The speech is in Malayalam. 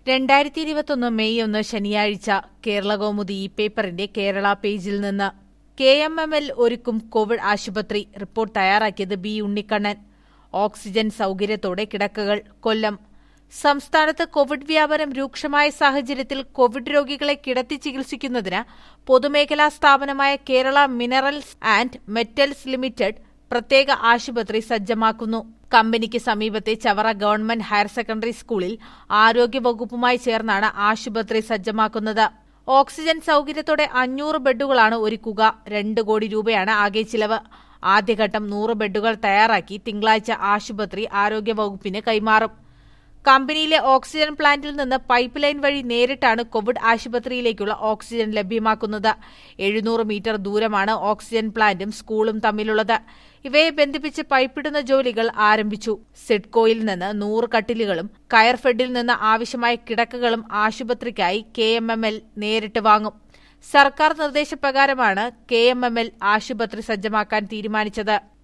രണ്ടായിരത്തി ഇരുപത്തൊന്ന് മെയ് ഒന്ന് ശനിയാഴ്ച കേരളകൗമുദി ഈ പേപ്പറിന്റെ കേരള പേജിൽ നിന്ന് കെ എം എം എൽ ഒരുക്കും കോവിഡ് ആശുപത്രി റിപ്പോർട്ട് തയ്യാറാക്കിയത് ബി ഉണ്ണിക്കണ്ണൻ ഓക്സിജൻ സൌകര്യത്തോടെ കിടക്കകൾ കൊല്ലം സംസ്ഥാനത്ത് കോവിഡ് വ്യാപനം രൂക്ഷമായ സാഹചര്യത്തിൽ കോവിഡ് രോഗികളെ കിടത്തി ചികിത്സിക്കുന്നതിന് പൊതുമേഖലാ സ്ഥാപനമായ Kerala minerals and metals limited പ്രത്യേക ആശുപത്രി സജ്ജമാക്കുന്നു കമ്പനിക്ക് സമീപത്തെ ചവറ ഗവൺമെന്റ് ഹയർ സെക്കൻഡറി സ്കൂളിൽ ആരോഗ്യവകുപ്പുമായി ചേർന്നാണ് ആശുപത്രി സജ്ജമാക്കുന്നത് ഓക്സിജൻ സൌകര്യത്തോടെ അഞ്ഞൂറ് ബെഡുകളാണ് ഒരുക്കുക രണ്ട് കോടി രൂപയാണ് ആകെ ചിലവ് ആദ്യഘട്ടം നൂറ് ബെഡുകൾ തയ്യാറാക്കി തിങ്കളാഴ്ച ആശുപത്രി ആരോഗ്യവകുപ്പിന് കൈമാറും കമ്പനിയിലെ ഓക്സിജൻ പ്ലാന്റിൽ നിന്ന് പൈപ്പ് ലൈൻ വഴി നേരിട്ടാണ് കോവിഡ് ആശുപത്രിയിലേക്കുള്ള ഓക്സിജൻ ലഭ്യമാക്കുന്നത് എഴുന്നൂറ് മീറ്റർ ദൂരമാണ് ഓക്സിജൻ പ്ലാന്റും സ്കൂളും തമ്മിലുള്ളത് ഇവയെ ബന്ധിപ്പിച്ച് പൈപ്പിടുന്ന ജോലികൾ ആരംഭിച്ചു സിഡ്കോയിൽ നിന്ന് നൂറ് കട്ടിലുകളും കയർഫെഡിൽ നിന്ന് ആവശ്യമായ കിടക്കകളും ആശുപത്രിക്കായി കെ എം എം എൽ നേരിട്ട് വാങ്ങും സർക്കാർ നിർദ്ദേശപ്രകാരമാണ് കെ എം എം എൽ ആശുപത്രി സജ്ജമാക്കാൻ തീരുമാനിച്ചത്